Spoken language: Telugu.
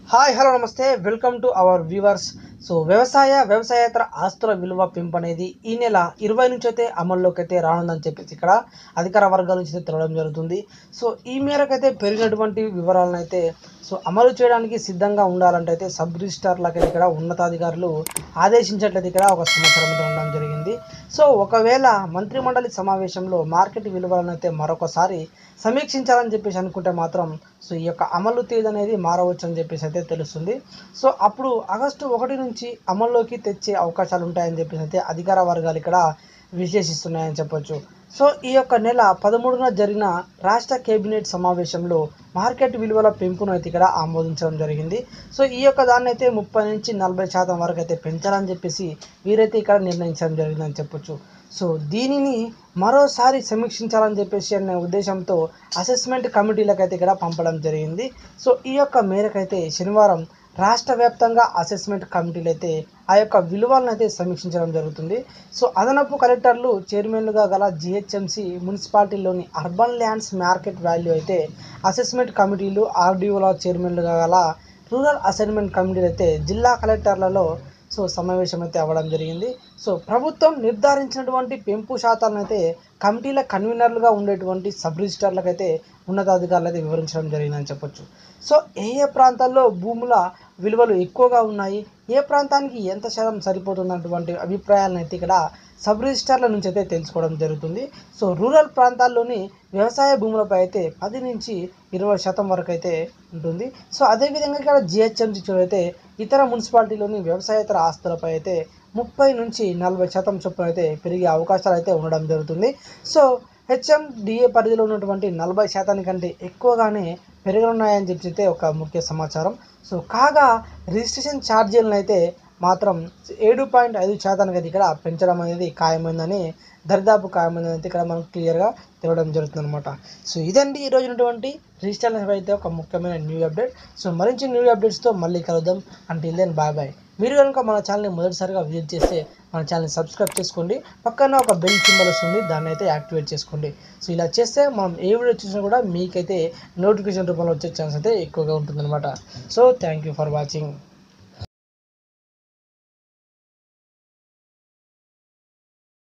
hi hello namaste welcome to our viewers so వ్యవసాయ వ్యవసాయేతర ఆస్తుల విలువ పెంపు అనేది ఈ నెల ఇరవై నుంచి అయితే అమల్లోకి అయితే రానుందని చెప్పేసి ఇక్కడ అధికార వర్గాల నుంచి అయితే తెలవడం జరుగుతుంది సో ఈ మేరకు అయితే పెరిగినటువంటి వివరాలను అయితే సో అమలు చేయడానికి సిద్ధంగా ఉండాలంటే అయితే సబ్ రిజిస్టార్లకు ఇక్కడ ఉన్నతాధికారులు ఆదేశించినట్లయితే ఇక్కడ ఒక సమాచారం అయితే ఉండడం జరిగింది సో ఒకవేళ మంత్రిమండలి సమావేశంలో మార్కెట్ విలువలను అయితే మరొకసారి సమీక్షించాలని చెప్పేసి అనుకుంటే మాత్రం సో ఈ యొక్క అమలు తేదీ అనేది మారవచ్చు అని చెప్పేసి అయితే తెలుస్తుంది సో అప్పుడు ఆగస్టు ఒకటి నుంచి అమల్లోకి తెచ్చే అవకాశాలు ఉంటాయని చెప్పేసి అయితే అధికార వర్గాలు ఇక్కడ విశ్లేషిస్తున్నాయని చెప్పొచ్చు సో ఈ యొక్క నెల పదమూడున జరిగిన రాష్ట్ర కేబినెట్ సమావేశంలో మార్కెట్ విలువల పెంపును అయితే ఇక్కడ ఆమోదించడం జరిగింది సో ఈ యొక్క దాన్ని అయితే ముప్పై నుంచి నలభై శాతం వరకు అయితే పెంచాలని చెప్పేసి వీరైతే ఇక్కడ నిర్ణయించడం జరిగిందని చెప్పొచ్చు సో దీనిని మరోసారి సమీక్షించాలని చెప్పేసి అనే ఉద్దేశంతో అసెస్మెంట్ కమిటీలకు అయితే ఇక్కడ పంపడం జరిగింది సో ఈ యొక్క మేరకైతే శనివారం రాష్ట్ర వ్యాప్తంగా అసెస్మెంట్ కమిటీలు అయితే ఆ యొక్క విలువలను అయితే సమీక్షించడం జరుగుతుంది సో అదనపు కలెక్టర్లు చైర్మన్లుగా గల జిహెచ్ఎంసి మున్సిపాలిటీలోని అర్బన్ ల్యాండ్స్ మార్కెట్ వాల్యూ అయితే అసెస్మెంట్ కమిటీలు ఆర్డీఓల చైర్మన్లుగా గల రూరల్ అసైన్మెంట్ కమిటీలు అయితే జిల్లా కలెక్టర్లలో సో సమావేశం అయితే అవ్వడం జరిగింది సో ప్రభుత్వం నిర్ధారించినటువంటి పెంపు శాతాలను అయితే కమిటీల కన్వీనర్లుగా ఉండేటువంటి సబ్ రిజిస్టార్లకు అయితే ఉన్నతాధికారులు అయితే వివరించడం జరిగిందని చెప్పొచ్చు సో ఏ ఏ ప్రాంతాల్లో భూముల విలువలు ఎక్కువగా ఉన్నాయి ఏ ప్రాంతానికి ఎంత శాతం సరిపోతున్నటువంటి అభిప్రాయాలను అయితే ఇక్కడ సబ్ రిజిస్టార్ల నుంచి అయితే తెలుసుకోవడం జరుగుతుంది సో రూరల్ ప్రాంతాల్లోని వ్యవసాయ భూములపై అయితే పది నుంచి ఇరవై శాతం వరకు అయితే ఉంటుంది సో అదేవిధంగా ఇక్కడ జిహెచ్ఎంసీ అయితే ఇతర మున్సిపాలిటీలోని వ్యవసాయేతర ఆస్తులపై అయితే ముప్పై నుంచి నలభై శాతం చొప్పున అయితే పెరిగే అవకాశాలు అయితే ఉండడం జరుగుతుంది సో హెచ్ఎండిఏ పరిధిలో ఉన్నటువంటి నలభై శాతానికంటే ఎక్కువగానే పెరగనున్నాయని చెప్పి అయితే ఒక ముఖ్య సమాచారం సో కాగా రిజిస్ట్రేషన్ ఛార్జీలను అయితే మాత్రం ఏడు పాయింట్ ఐదు శాతానికి అయితే ఇక్కడ పెంచడం అనేది ఖాయమైందని దరిదాపు ఖాయమైందని అయితే ఇక్కడ మనకు క్లియర్గా తెలవడం జరుగుతుంది అనమాట సో ఇదండి ఈ రోజు ఉన్నటువంటి రిజిస్టర్ అయితే ఒక ముఖ్యమైన న్యూ అప్డేట్ సో మరించి న్యూ అప్డేట్స్తో మళ్ళీ కలుద్దాం అంటే దెన్ బాయ్ బాయ్ మీరు కనుక మన ఛానల్ని మొదటిసారిగా విజిట్ చేస్తే మన ఛానల్ని సబ్స్క్రైబ్ చేసుకోండి పక్కన ఒక బెల్ సింబల్ వస్తుంది దాన్ని అయితే యాక్టివేట్ చేసుకోండి సో ఇలా చేస్తే మనం ఏ వీడియో చూసినా కూడా మీకైతే నోటిఫికేషన్ రూపంలో వచ్చే ఛాన్స్ అయితే ఎక్కువగా ఉంటుందన్నమాట so thank you for watching